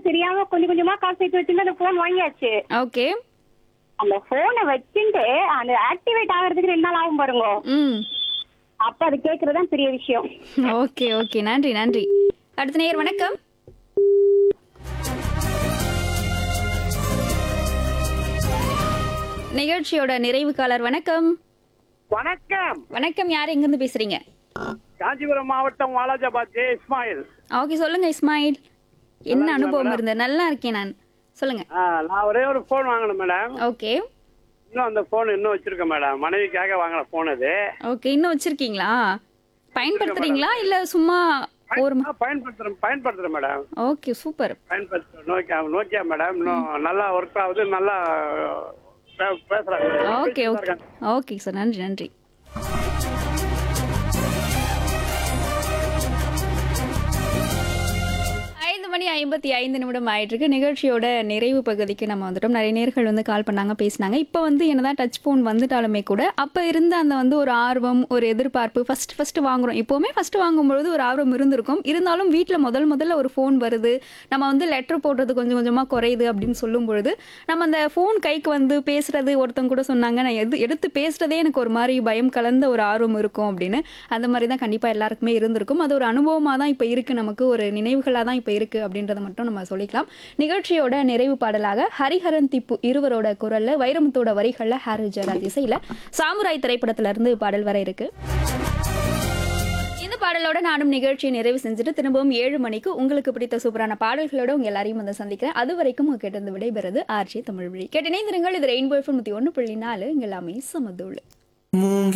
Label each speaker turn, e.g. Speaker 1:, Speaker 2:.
Speaker 1: தெரியாம கொஞ்சம் கொஞ்சமா காசு சேர்த்து வச்சிருந்து அந்த போன் வாங்கியாச்சு
Speaker 2: ஓகே
Speaker 1: அந்த போனை வச்சுட்டு அந்த ஆக்டிவேட் ஆகிறதுக்கு ரெண்டு நாள் ஆகும் பாருங்க
Speaker 2: ம்
Speaker 1: அப்ப அது கேக்குறதுதான் பெரிய விஷயம்
Speaker 2: ஓகே ஓகே நன்றி நன்றி அடுத்த நேயர் வணக்கம் நிகழ்ச்சியோட நிறைவு காலர் வணக்கம்
Speaker 3: வணக்கம்
Speaker 2: வணக்கம் யார் எங்கிருந்து பேசுறீங்க
Speaker 3: காஞ்சிபுரம் மாவட்டம் வாலாஜாபாத் ஜே இஸ்மாயில்
Speaker 2: ஓகே சொல்லுங்க இஸ்மாயில் என்ன அனுபவம் இருந்தது நல்லா இருக்கேன் நான் சொல்லுங்க
Speaker 3: ஆ, நான் ஒரே ஒரு ஃபோன் வாங்கினேன் மேடம்
Speaker 2: ஓகே
Speaker 3: இன்னும் அந்த ஃபோன் இன்னும் வச்சிருக்கேன் மேடம் மனைவிக்காக வாங்கின ஃபோன் அது
Speaker 2: ஓகே இன்னும் வச்சிருக்கீங்களா பயன்படுத்துறீங்களா இல்ல சும்மா ஒரு
Speaker 3: ஆ, பயன்படுத்துறேன் பயன்படுத்துறேன் மேடம்
Speaker 2: ஓகே சூப்பர்
Speaker 3: பயன்படுத்துறேன் நோக்கியா நோக்கியா மேடம் இன்னும் நல்லா ஒர்க் ஆகுது நல்லா பே- பேசுறாங்க
Speaker 2: ஓகே ஓகே ஓகே சார் நன்றி நன்றி ஐந்து மணி ஐம்பத்தி ஐந்து நிமிடம் ஆயிட்டு இருக்கு நிகழ்ச்சியோட நிறைவு பகுதிக்கு நம்ம வந்துட்டோம் நிறைய நேர்கள் வந்து கால் பண்ணாங்க பேசினாங்க இப்போ வந்து என்னதான் டச் ஃபோன் வந்துட்டாலுமே கூட அப்போ இருந்த அந்த வந்து ஒரு ஆர்வம் ஒரு எதிர்பார்ப்பு ஃபர்ஸ்ட் ஃபர்ஸ்ட் வாங்குறோம் எப்போவுமே ஃபர்ஸ்ட் வாங்கும்பொழுது ஒரு ஆர்வம் இருந்திருக்கும் இருந்தாலும் வீட்டில் முதல் முதல்ல ஒரு ஃபோன் வருது நம்ம வந்து லெட்டர் போடுறது கொஞ்சம் கொஞ்சமாக குறையுது அப்படின்னு சொல்லும் பொழுது நம்ம அந்த ஃபோன் கைக்கு வந்து பேசுறது ஒருத்தங்க கூட சொன்னாங்க நான் எது எடுத்து பேசுறதே எனக்கு ஒரு மாதிரி பயம் கலந்த ஒரு ஆர்வம் இருக்கும் அப்படின்னு அந்த மாதிரி தான் கண்டிப்பாக எல்லாருக்குமே இருந்திருக்கும் அது ஒரு அனுபவமாக தான் இப்போ இருக்குது நமக்கு ஒரு நினைவுகளாக தான் இப்போ இருக்குது அப்படின்றத மட்டும் நம்ம சொல்லிக்கலாம் நிகழ்ச்சியோட நிறைவு பாடலாக ஹரிஹரன் திப்பு இருவரோட குரல்ல வைரமுத்தோட வரிகளில் ஹாரி ஜெயராஜ் இசையில் சாமுராய் திரைப்படத்துல இருந்து பாடல் வர இருக்கு இந்த பாடலோட நானும் நிகழ்ச்சியை நிறைவு செஞ்சுட்டு திரும்பவும் ஏழு மணிக்கு உங்களுக்கு பிடித்த சூப்பரான பாடல்களோட உங்க எல்லாரையும் வந்து சந்திக்கிறேன் அது வரைக்கும் உங்க கேட்டது விடைபெறுது ஆர்ஜி தமிழ் வழி கேட்டு இணைந்திருங்கள் இது ரெயின்போ எஃப்எம் நூற்றி ஒன்று புள்ளி நாலு இங்க எல்லாமே சமதூள்